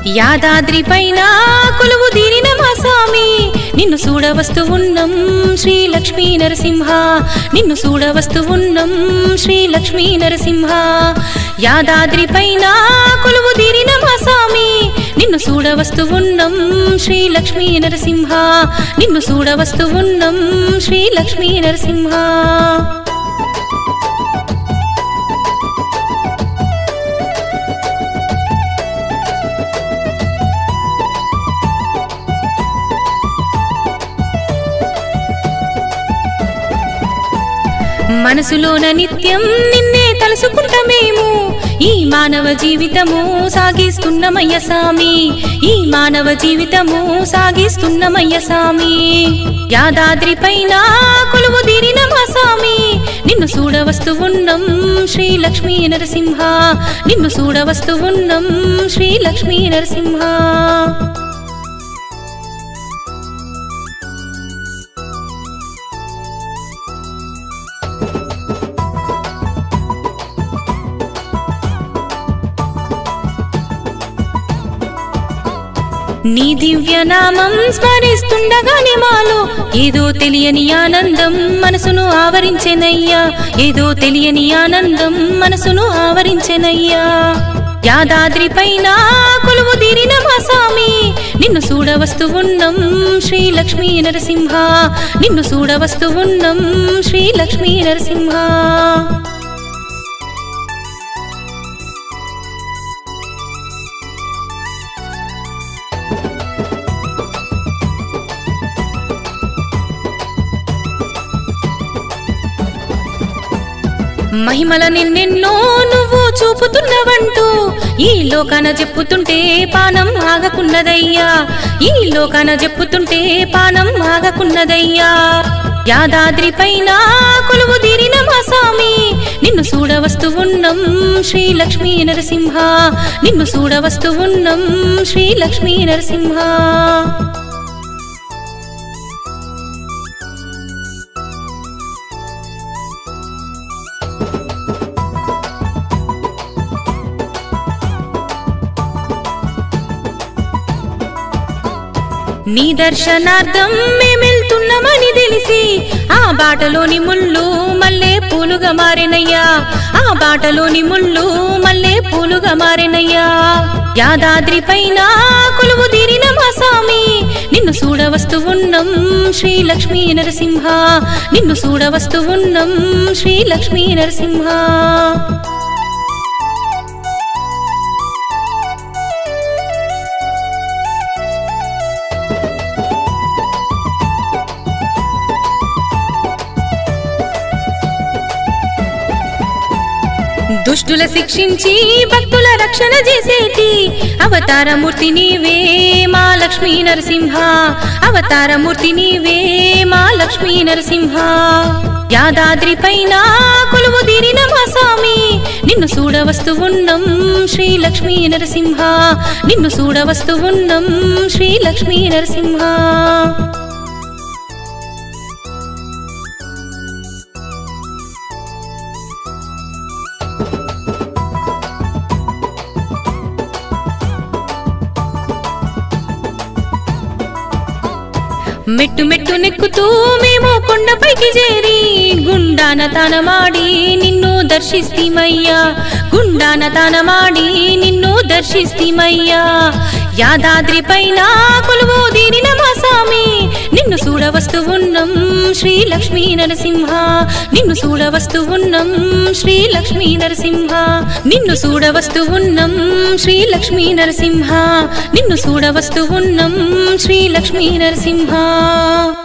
యాదాద్రి పైన కొలువు దీనిన మా స్వామి నిన్ను చూడవస్తు ఉన్నం శ్రీ లక్ష్మీ నరసింహ నిన్ను చూడవస్తు ఉన్నం శ్రీ లక్ష్మీ నరసింహ యాదాద్రి పైన కొలువు దీనిన మా స్వామి నిన్ను చూడవస్తు ఉన్నం శ్రీ లక్ష్మీ నరసింహ నిన్ను చూడవస్తు ఉన్నం శ్రీ లక్ష్మీ నరసింహ మనసులోన నిత్యం నిన్నే తలుసుకుంటామేము ఈ మానవ జీవితము సాగిస్తున్నమయ్య సామి ఈ మానవ జీవితము సాగిస్తున్నమయ్య సామి యాదాద్రి పైన కొలువు తీరిన మా సామి నిన్ను చూడవస్తు ఉన్నం శ్రీ లక్ష్మీ నరసింహ నిన్ను చూడవస్తు ఉన్నం శ్రీ లక్ష్మీ నరసింహ నీ దివ్య నామం స్మరిస్తుండగానే మాలో ఏదో తెలియని ఆనందం మనసును ఆవరించెనయ్యా ఏదో తెలియని ఆనందం మనసును ఆవరించెనయ్యా యాదాద్రి పైన కొలువు తీరిన మా సామి నిన్ను చూడవస్తు ఉన్నం శ్రీ లక్ష్మీ నరసింహ నిన్ను చూడవస్తు ఉన్నం శ్రీ లక్ష్మీ నరసింహ మహిమల నిన్నెన్నో నువ్వు చూపుతున్నవంటూ ఈ లోకాన చెప్పుతుంటే పానం ఆగకున్నదయ్యా ఈ లోకాన చెప్పుతుంటే పానం ఆగకున్నదయ్యా యాదాద్రి పైన కొలువు తీరిన మా సామి నిన్ను చూడవస్తు ఉన్నం శ్రీ లక్ష్మీ నరసింహ నిన్ను చూడవస్తు ఉన్నం శ్రీ లక్ష్మీ నరసింహ నీ దర్శనార్థం మేమెళ్తున్నామని తెలిసి ఆ బాటలోని ముళ్ళు మల్లె పూలుగా మారినయ్యా ఆ బాటలోని ముళ్ళు మల్లె పూలుగా మారినయ్యా యాదాద్రి పైన కొలువు తీరిన మా సామి నిన్ను చూడవస్తు ఉన్నం శ్రీ లక్ష్మీ నరసింహ నిన్ను చూడవస్తు ఉన్నం శ్రీ లక్ష్మీ నరసింహ దుష్టుల శిక్షించి భక్తుల రక్షణ చేసేటి అవతారమూర్తి నీవే మా లక్ష్మీ నరసింహ అవతారమూర్తి నీవే మా లక్ష్మీ నరసింహ యాదాద్రి పైన కొలువు తీరిన మా స్వామి నిన్ను చూడవస్తు ఉన్నం శ్రీ లక్ష్మీ నరసింహ నిన్ను చూడవస్తు ఉన్నం శ్రీ లక్ష్మీ నరసింహ మెట్టు మెట్టు నెక్కుతూ మేము కొండపైకి చేరి గుండాన తనమాడి నిన్ను దర్శిస్తీమయ్యా గుండాన తనమాడి నిన్ను దర్శిస్తీమయ్యా యాదాద్రి పైన కొలువు దీనిన మా సామి నిన్ను చూడవస్తు ఉన్నం శ్రీ లక్ష్మీ నరసింహ నిన్ను చూడవస్తు ఉన్నం శ్రీ లక్ష్మీ నరసింహ నిన్ను చూడవస్తు ఉన్నం శ్రీ లక్ష్మీ నరసింహ నిన్ను చూడవస్తు ఉన్నం శ్రీ లక్ష్మీ నరసింహ